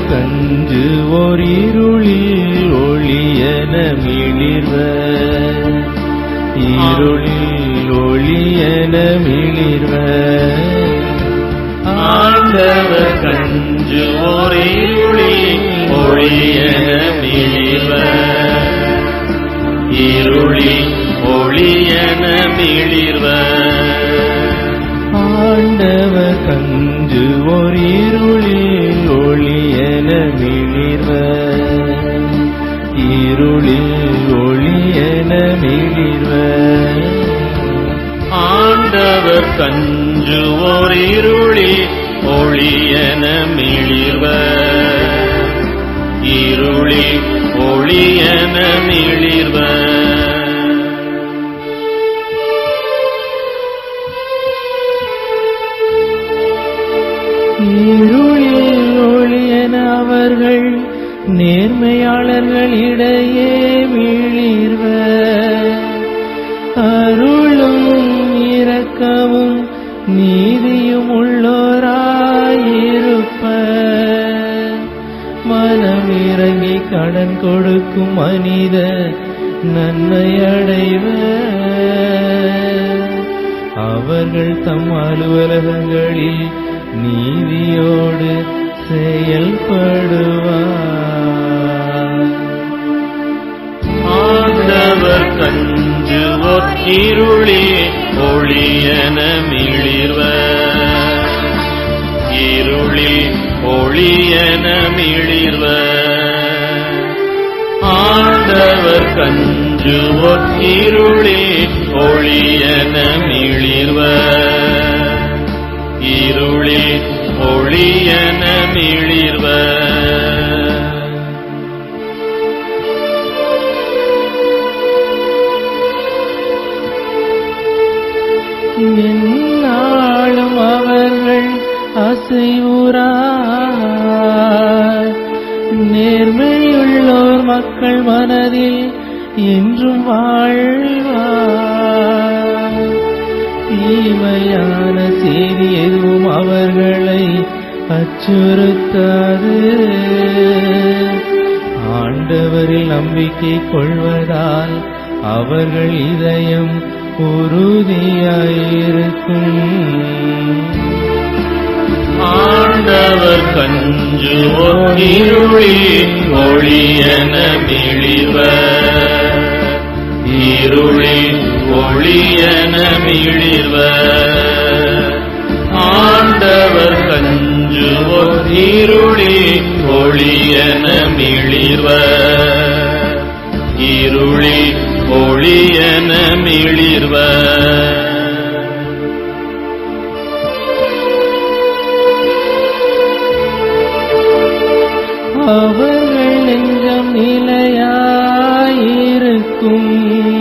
கஞ்சு ஓர் இருளில் ஒளியன மிளிர்வ இருளில் ஒளியன மிளிர்வ ஆண்டவர் கஞ்சு ஓரிருளி ஒளியன மிளிர்வ இருளி ஒளியன மிளிர்வ ஆண்டவர் கஞ்சு ஓர் இருளில் ஒளியன மிளிர்வ இருளில் ஒளியன மிளிர்வ ஆண்டவர் கஞ்சு ஓரிருளி ஒளியன மிளிர்வ இருளி ஒளியன மிளிர்வ இருளில் ஒளியன அவர்கள் நேர்மையாளர்களிடையே வீழிர்வ அருளும் இரக்கமும் நீதியும் உள்ளோராயிருப்ப மனம் இறங்கி கடன் கொடுக்கும் மனித நன்மை அடைவர் அவர்கள் தம் அலுவலகங்களில் நீதியோடு செயல்படுவார் ஆண்டவர் கஞ்சு இருளி ஒளியன மிளிர்வ இருளில் ஒளியன மிளிர்வ ஆண்டவர் கஞ்சு இருளி ஒளியன மிளிர்வ இருளில் ஒளியன மிளிர்வ என்னாலும் அவர்கள் அசைவுறார் நேர்மையுள்ளோர் மக்கள் மனதில் என்றும் வாழ்வார் தீமையான செய்தி எதுவும் அவர்களை அச்சுறுத்தாது ஆண்டவரில் நம்பிக்கை கொள்வதால் அவர்கள் இதயம் உறுதியாயிருக்கும் ஆண்டவர் கஞ்சு இருளி ஒளியன மிளிவ இருளி ஒளியன மிளிவ ஆண்டவர் கஞ்சு இருளி ஒளியன மிளிவ இருளி ஒளியன மிளிர்வ அவர்கள் நெஞ்சம் நிலையாயிருக்கும்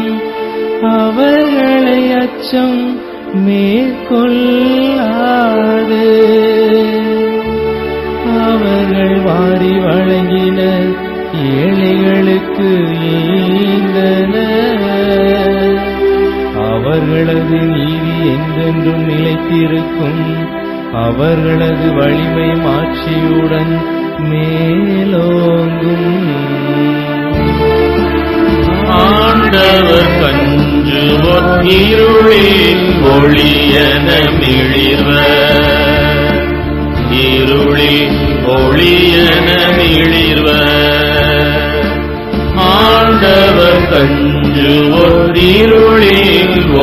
அவர்களை அச்சம் மேற்கொள்ளாது அவர்கள் வாரி வழங்கின ஏழைகளுக்கு ஈந்தன அவர்களது நீதி என்றென்றும் நிலைத்திருக்கும் அவர்களது வலிமை மாட்சியுடன் மேலோங்கும் ஆண்டவர் கஞ்சு இருளி ஒளியன மிளிர்வ இருளி ஒளியன மிளிர்வ ஆண்டவர் கஞ்சு இருளி